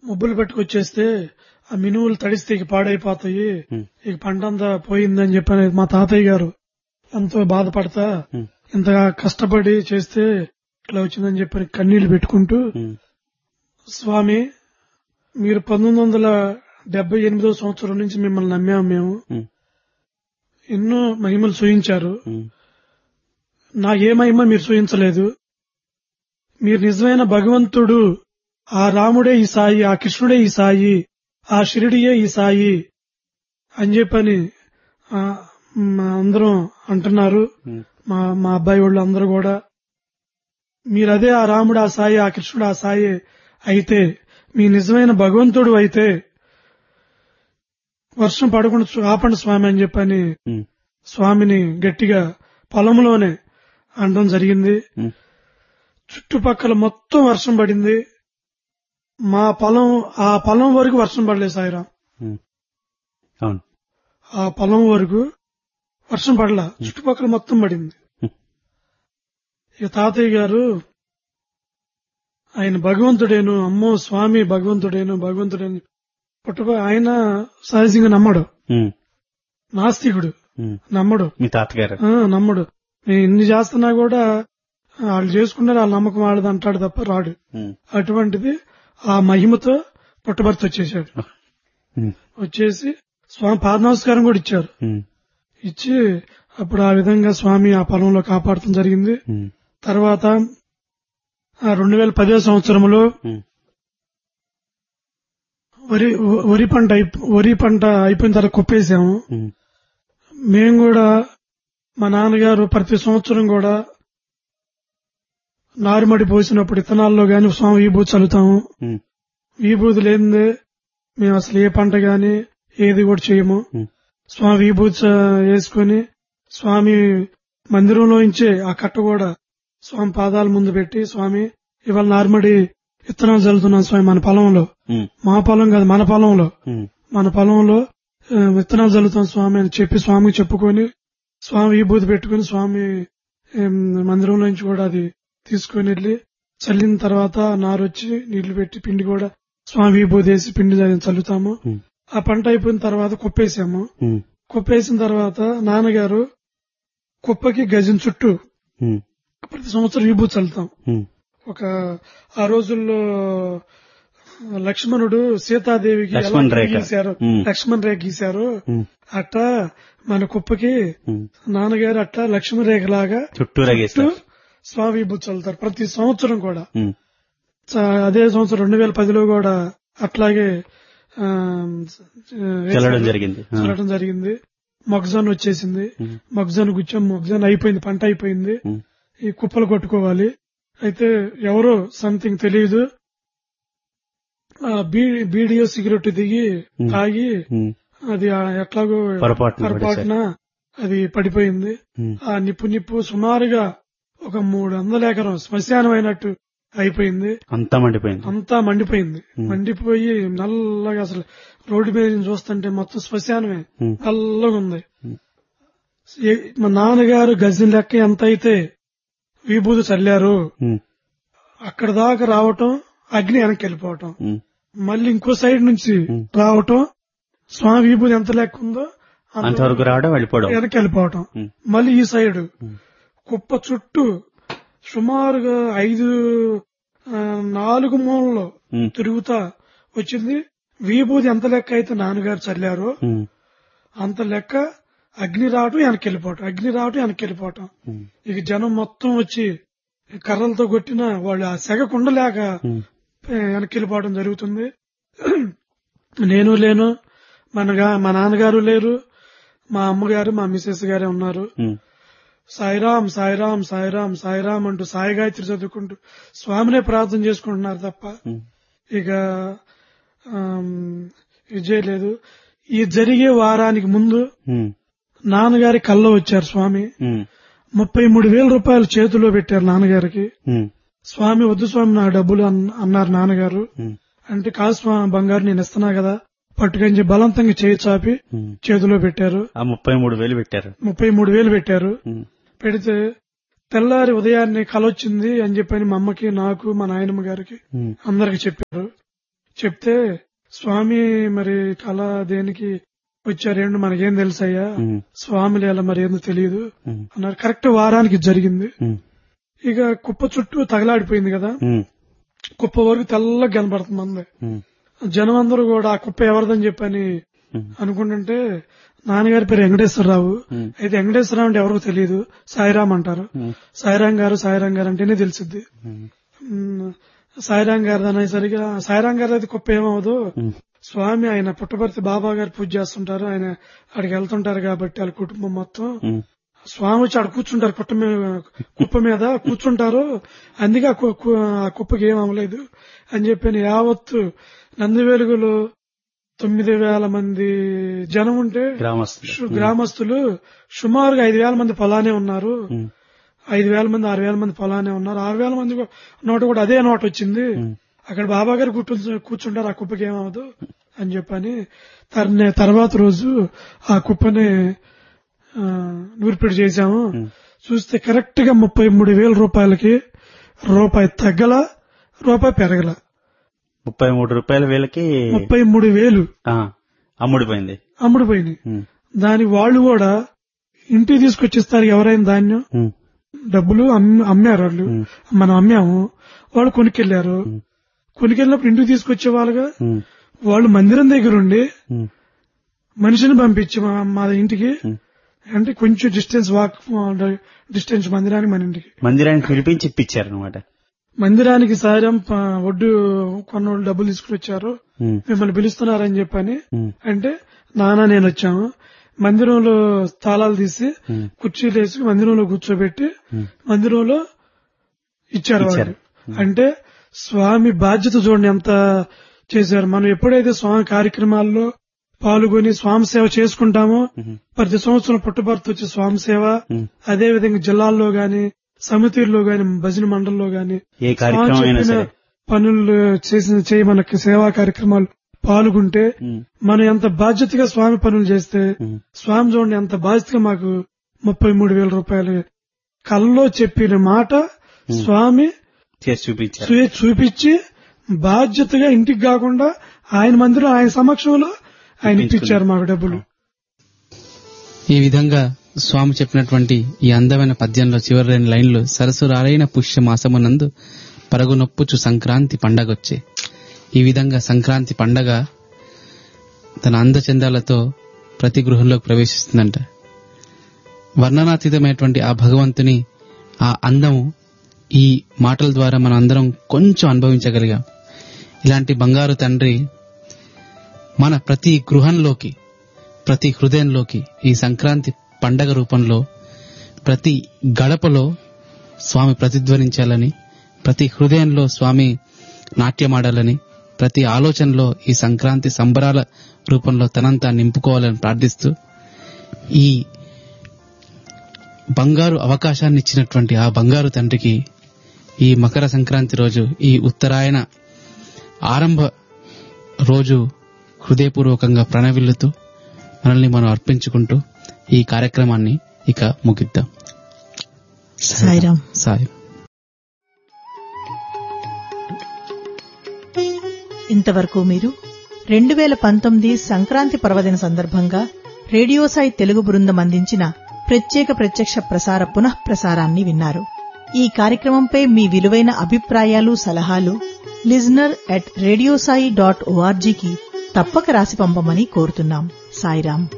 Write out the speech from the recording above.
మబ్బులు పట్టుకొచ్చేస్తే ఆ మినువులు తడిస్తే ఇక పాడైపోతాయి ఉమ్, ఇక పంట అంతా పోయిందని చెప్పని మా తాతయ్య గారు ఎంతో బాధపడతా ఉమ్, ఇంతగా కష్టపడి చేస్తే ఇట్లా వచ్చిందని చెప్పని కన్నీళ్లు పెట్టుకుంటూ ఉమ్, స్వామి మీరు పంతొమ్మిది వందల డెబ్బై ఎనిమిదో సంవత్సరం నుంచి మిమ్మల్ని నమ్మాము మేము ఉమ్, ఎన్నో మహిమలు సూయించారు ఉమ్, నా ఏ మహిమ మీరు సూయించలేదు మీరు నిజమైన భగవంతుడు ఆ రాముడే ఈ సాయి ఆ కృష్ణుడే ఈ సాయి ఆ షిరిడియే ఈ సాయి అని చెప్పని ఆ, మా అందరం అంటున్నారు ఉమ్, మా మా అబ్బాయి వాళ్ళు అందరూ కూడా మీరు అదే ఆ రాముడు ఆ సాయి ఆ కృష్ణుడు ఆ సాయి అయితే మీ నిజమైన భగవంతుడు అయితే వర్షం పడకుండా చూ- ఆపండి స్వామి అని చెప్పని ఉమ్, స్వామిని గట్టిగా పొలంలోనే అనడం జరిగింది ఉమ్, చుట్టుపక్కల మొత్తం వర్షం పడింది మా పొలం ఆ పొలం వరకు వర్షం పడలేదు సాయిరాం ఉమ్. అవును ఆ పొలం వరకు వర్షం పడలా చుట్టుపక్కల మొత్తం పడింది ఉమ్, ఇక తాతయ్య గారు ఆయన భగవంతుడేను అమ్మో స్వామి భగవంతుడేను భగవంతుడేను పుట్టప ఆయన సహజంగా నమ్మడు ఉమ్, నాస్తికుడు ఉమ్. నమ్మడు మీ తాతగారు ఆ, నమ్మడు నేను ఇన్ని చేస్తున్నా కూడా వాళ్ళు చేసుకున్నారు వాళ్ళ నమ్మకం వాళ్ళది అంటాడు తప్ప రాడు ఉమ్, అటువంటిది ఆ మహిమతో పుట్టభర్త వచ్చేసాడు ఉమ్, వచ్చేసి స్వామి పాద నమస్కారం కూడా ఇచ్చారు ఉమ్, ఇచ్చి అప్పుడు ఆ విధంగా స్వామి ఆ పొలంలో కాపాడటం జరిగింది ఉమ్, తర్వాత ఆ రెండు వేల పదో సంవత్సరంలో ఉమ్, వరి వరి పంట అయిపో- వరి పంట అయిపోయిన తర్వాత కుప్పేసాము ఉమ్, మేము కూడా మా నాన్నగారు ప్రతి సంవత్సరం కూడా నారుమడి పోసినప్పుడు ఇత్తనాల్లో గాని స్వామి విభూతి చల్లుతాము ఉమ్, విభూతి లేనిదే మేము అసలు ఏ పంట గాని ఏది కూడా చేయము ఉమ్, స్వామి విభూతి చ- వేసుకొని స్వామి మందిరంలో నుంచే ఆ కట్ట కూడా స్వామి పాదాల ముందు పెట్టి స్వామి ఇవాళ నార్మడి విత్తనాలు చల్లుతున్నాం స్వామి మన పొలంలో ఉమ్, మా పొలం కాదు మన పొలంలో ఉమ్, మన పొలంలో ఆ, విత్తనాలు చల్లుతాం స్వామి అని చెప్పి స్వామికి చెప్పుకొని స్వామి విభూతి పెట్టుకుని స్వామి ఏం, మందిరంలో నుంచి కూడా అది తీసుకొని వెళ్ళి చల్లిన తర్వాత నారొచ్చి నీళ్లు పెట్టి పిండి కూడా స్వామి విభూతి వేసి పిండి చల్లుతాము ఉమ్, ఆ పంట అయిపోయిన తర్వాత కుప్పేసాము ఉమ్, కుప్పేసిన తర్వాత నాన్నగారు కుప్పకి గజం చుట్టూ ఉమ్, ప్రతి సంవత్సరం విభూతి చల్లుతాం ఉమ్, ఒక ఆ రోజుల్లో లక్ష్మణుడు సీతాదేవికి ఎలా లక్ష్మణ్ రేఖ. గీశారు ఉమ్. లక్ష్మణ్ రేఖ గీశారు ఉమ్, అట్ట మన కుప్పకి ఉమ్. నాన్నగారు అట్ట లక్ష్మణ్ రేఖ లాగా చుట్టూరా గీస్తారు స్వామి విభూతి చల్లుతారు ప్రతి సంవత్సరం కూడా ఉమ్, చ- అదే సంవత్సరం రెండు వేల పదిలో కూడా అట్లాగే ఆ, చల్లడం జరిగింది ఆ. చల్లడం జరిగింది మొగ్జాన్ వచ్చేసింది ఉమ్, మొగ్జాన్ గుచ్చాం మొగ్జాన్ అయిపోయింది పంట అయిపోయింది ఉమ్, ఈ కుప్పలు కొట్టుకోవాలి అయితే ఎవరో సంథింగ్ తెలియదు బీడియో సిగరెట్ దిగి Hmm. తాగి ఉమ్, అది ఆ ఎట్లాగో పొరపాటున పొరపాటున అది పడిపోయింది ఉమ్, ఆ నిప్పు నిప్పు సుమారుగా ఒక మూడు వందల ఎకరం శ్మశానం అయినట్టు అయిపోయింది అంతా మండిపోయింది అంతా మండిపోయింది Hmm. మండిపోయి నల్లగా అసలు రోడ్డు మీద నుంచి చూస్తుంటే మొత్తం శ్మశానమే ఉమ్, నల్లగా ఉంది Hmm. ఏ- మా నాన్నగారు గజం లెక్క ఎంత అయితే విభూతి చల్లారు ఉమ్, అక్కడ దాకా రావటం అగ్ని వెనక్కి వెళ్ళిపోవటం ఉమ్, మళ్ళీ ఇంకో సైడ్ నుంచి Hmm. రావటం స్వామి విభూతి ఎంత లెక్క ఉందో అంత అంతవరకు రావడం వెళ్ళిపోవడం వెనక్కి వెళ్ళిపోవటం ఉమ్, మళ్ళీ ఈ సైడ్ ఉమ్, కుప్ప చుట్టూ సుమారుగా ఐదు ఆ, నాలుగు మూలలో ఉమ్, తిరుగుతా వచ్చింది విభూతి ఎంత లెక్క అయితే నాన్నగారు చల్లారో ఉమ్, అంత లెక్క అగ్ని రావటం వెనక్కి వెళ్ళిపోవటం అగ్ని రావటం వెనక్కి వెళ్ళిపోవటం ఉమ్, ఇక జనం మొత్తం వచ్చి కర్రలతో కొట్టిన వాళ్ళు ఆ సెగ కుండలేక ఉమ్, వెనక్కి వెళ్ళిపోవడం జరుగుతుంది నేను లేను మనగా మా నాన్నగారు లేరు మా అమ్మగారు మా మిసెస్ గారే ఉన్నారు ఉమ్, సాయిరాం సాయిరాం సాయిరాం సాయిరాం అంటూ సాయి గాయత్రి చదువుకుంటూ స్వామినే ప్రార్థన చేసుకుంటున్నారు తప్ప ఉమ్, ఇక ఆమ్, ఇది చేయలేదు ఈ జరిగే వారానికి ముందు ఉమ్, నాన్నగారి కల్లో వచ్చారు స్వామి ఉమ్, ముప్పై మూడు వేల రూపాయలు చేతిలో పెట్టారు నాన్నగారికి ఉమ్, స్వామి వద్దు స్వామి నా డబ్బులు అన్- అన్నారు నాన్నగారు ఉమ్, అంటే కాదు స్వామి బంగారు నేను ఇస్తున్నా కదా పట్టుకొని చెప్పి బలవంతంగా చేయి చాపి ఉమ్. చేతిలో పెట్టారు ఆ ముప్పై మూడు వేలు పెట్టారు ముప్పై మూడు వేలు పెట్టారు ఉమ్, పెడితే తెల్లారి ఉదయాన్నే కలొచ్చింది అని చెప్పని మా అమ్మకి నాకు మా నాయనమ్మ గారికి ఉమ్, అందరికి చెప్పారు చెప్తే స్వామి మరి కళ దేనికి వచ్చారేంటి మనకేం తెలుసయ్యా ఉమ్, స్వామి ఎలా మరి ఏందో తెలియదు ఉమ్, అన్నారు కరెక్ట్ వారానికి ఇది జరిగింది ఉమ్, ఇక కుప్ప చుట్టూ తగలాడిపోయింది కదా ఉమ్, కుప్ప వరకు తెల్లగా కనపడుతుంది మంది ఉమ్, జనం అందరూ కూడా ఆ కుప్ప ఎవరిదని చెప్పని ఉమ్, అనుకుంటుంటే నాన్నగారి పేరు వెంకటేశ్వరరావు ఉమ్, అయితే వెంకటేశ్వరరావు అంటే ఎవరికి తెలియదు సాయిరామ్ అంటారు ఉమ్, సాయిరాం గారు సాయిరాం గారు అంటేనే తెలిసిద్ది ఉమ్, ఉమ్, సాయిరాం గారు అనేసరిగా సాయిరాం గారు అయితే కుప్ప ఏమవదు ఉమ్, స్వామి ఆయన పుట్టపర్తి బాబా గారు పూజ చేస్తుంటారు ఆయన అక్కడికి వెళ్తుంటారు కాబట్టి వాళ్ళ కుటుంబం మొత్తం ఉమ్, స్వామి వచ్చి ఆడ కూర్చుంటారు కుట్ట మీద కుప్ప మీద కూర్చుంటారు అందుకే ఆ కు- కు- ఆ కుప్పకి ఏం అవ్వలేదు అని చెప్పి యావత్తు నంది వెలుగులో తొమ్మిది వేల మంది జనం ఉంటే గ్రామస్తులు సు- గ్రామస్తులు సుమారుగా ఐదు వేల మంది పొలానే ఉన్నారు ఉమ్, ఐదు వేల మంది ఆరు వేల మంది పొలానే ఉన్నారు ఆరు వేల మంది కూ- నోట కూడా అదే నోట వచ్చింది ఉమ్, అక్కడ బాబా గారు కూర్చు కూర్చుంటారు ఆ కుప్పకి ఏమవదు అని చెప్పని తర్నే తర్వాత రోజు ఆ కుప్పని ఆ, నూర్పిడి చేశాము ఉమ్, చూస్తే కరెక్ట్ గా ముప్పై మూడు వేల రూపాయలకి రూపాయి తగ్గల రూపాయి పెరగల ముప్పై మూడు రూపాయల వేలకి ముప్పై మూడు వేలు ఆ, అమ్ముడిపోయింది అమ్ముడుపోయినాయి ఉమ్, దాని వాళ్ళు కూడా ఇంటికి తీసుకొచ్చిస్తారు ఎవరైనా ధాన్యం ఉమ్, డబ్బులు అమ్మి- అమ్మారు వాళ్ళు ఉమ్, మనం అమ్మాము వాళ్ళు కొనుక్కెళ్లారు ఉమ్, కొనుక్కెళ్ళినప్పుడు ఇంటికి తీసుకొచ్చే వాళ్ళుగా ఉమ్, వాళ్ళు మందిరం దగ్గర ఉండి ఉమ్, మనిషిని పంపించి మా మా ఇంటికి ఉమ్. అంటే కొంచెం డిస్టెన్స్ వాక్ డిస్టెన్స్ మందిరానికి మన ఇంటికి మందిరానికి పిలిపించి ఇప్పించారు అనమాట మందిరానికి సాయం ప- ఒడ్డు కొన్నోళ్ళు డబ్బులు తీసుకుని వచ్చారు మిమ్మల్ని పిలుస్తున్నారని చెప్పని అంటే నాన్న నేను వచ్చాము మందిరంలో తాళాలు తీసి కుర్చీలు వేసి మందిరంలో కూర్చోబెట్టి మందిరంలో ఇచ్చారు వాళ్ళు ఇచ్చారు. అంటే స్వామి బాధ్యత చూడండి ఎంత చేశారు మనం ఎప్పుడైతే స్వామి కార్యక్రమాల్లో పాల్గొని స్వామి సేవ చేసుకుంటామో ప్రతి సంవత్సరం పుట్టుబర్త్ వచ్చే స్వామి సేవ అదే విధంగా జిల్లాల్లో గాని సమితిల్లో గాని భజన మండల్లో గాని ఏ కార్యక్రమం అయినా చెప్పిన సరే పనులు చేసిన చేయి మనకి సేవా కార్యక్రమాలు పాల్గొంటే ఉమ్, మనం ఎంత బాధ్యతగా స్వామి పనులు చేస్తే ఉమ్, స్వామి చూడండి ఎంత బాధ్యతగా మాకు ముప్పై మూడు వేల రూపాయలు కల్లో చెప్పిన మాట స్వామి చేసి చూపించారు చూ- చూపించి బాధ్యతగా ఇంటికి కాకుండా ఆయన మందిరం ఆయన సమక్షంలో ఆయన ఇప్పించారు మాకు డబ్బులు ఈ విధంగా స్వామి చెప్పినటువంటి ఈ అందమైన పద్యంలో చివరి రెండు లైన్లు సరసురాలైన పుష్య మాసమునందు పరగు నొప్పుచు సంక్రాంతి పండగొచ్చే ఈ విధంగా సంక్రాంతి పండగ తన అందచందాలతో ప్రతి గృహంలోకి ప్రవేశిస్తుందంట వర్ణనాతీతమైనటువంటి ఆ భగవంతుని ఆ అందము ఈ మాటల ద్వారా మనం అందరం కొంచెం అనుభవించగలిగాం ఇలాంటి బంగారు తండ్రి మన ప్రతి గృహంలోకి ప్రతి హృదయంలోకి ఈ సంక్రాంతి పండగ రూపంలో ప్రతి గడపలో స్వామి ప్రతిధ్వనించాలని ప్రతి హృదయంలో స్వామి నాట్యమాడాలని ప్రతి ఆలోచనలో ఈ సంక్రాంతి సంబరాల రూపంలో తనంతా నింపుకోవాలని ప్రార్థిస్తూ ఈ బంగారు అవకాశాన్ని ఇచ్చినటువంటి ఆ బంగారు తండ్రికి ఈ మకర సంక్రాంతి రోజు ఈ ఉత్తరాయణ ఆరంభ రోజు హృదయపూర్వకంగా ప్రణవిల్లుతూ మనల్ని మనం అర్పించుకుంటూ ఈ కార్యక్రమాన్ని ఇక ముగిద్దాం సాయిరాం. సాయి ఇంతవరకు మీరు రెండు వేల పంతొమ్మిది సంక్రాంతి పర్వదిన సందర్భంగా రేడియో సాయి తెలుగు బృందం అందించిన ప్రత్యేక ప్రత్యక్ష ప్రసార పునః ప్రసారాన్ని విన్నారు ఈ కార్యక్రమంపై మీ విలువైన అభిప్రాయాలు సలహాలు లిజనర్ అట్ రేడియోసాయి డాట్ ఓఆర్జీకి తప్పక రాసి పంపమని కోరుతున్నాం సాయిరాం